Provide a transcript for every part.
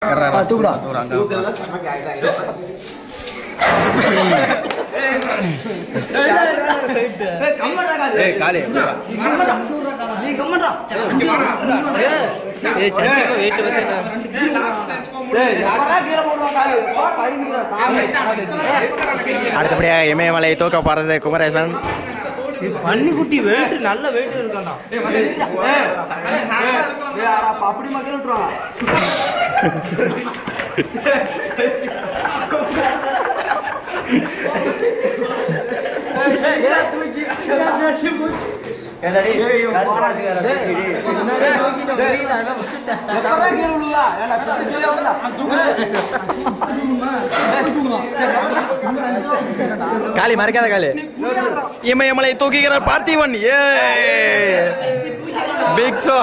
தூக்குடா காலி அடுத்தபடியாக இமயமலை தூக்க போறது குமரேசன் பன்னிக்குட்டி வெயிட் நல்ல வெயிட் இருக்காண்டா அப்படி மக்கள் விட்டுருவாங்க காளி மறைக்காத காளி இமயமலை தூக்குகிறார் பார்த்திபன் ஏ பிக் ஷோ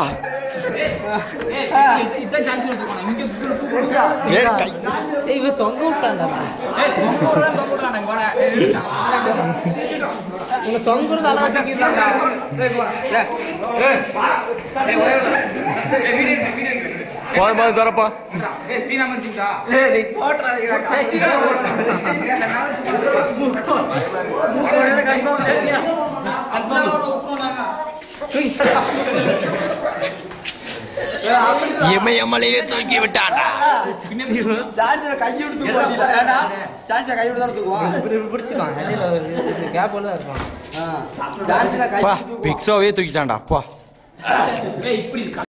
ஏ கை இவன் தொங்க விட்டான்டா இவங்க தொங்குறது அளவு வச்சுக்கிறாங்க போதும் போதும் தரப்பா இமயமலையை தூக்கி விட்டாண்டா சார்ஜர் கை விட்டு தூக்குவா ஏடா சார்ஜர் கை விட்டு தான் தூக்குவான் பிடிச்சிப்பான் இடையில ஒரு கேப் தான் இருப்பான் சார்ஜர் கை பா பிக் ஷோவே தூக்கிட்டான்டா பா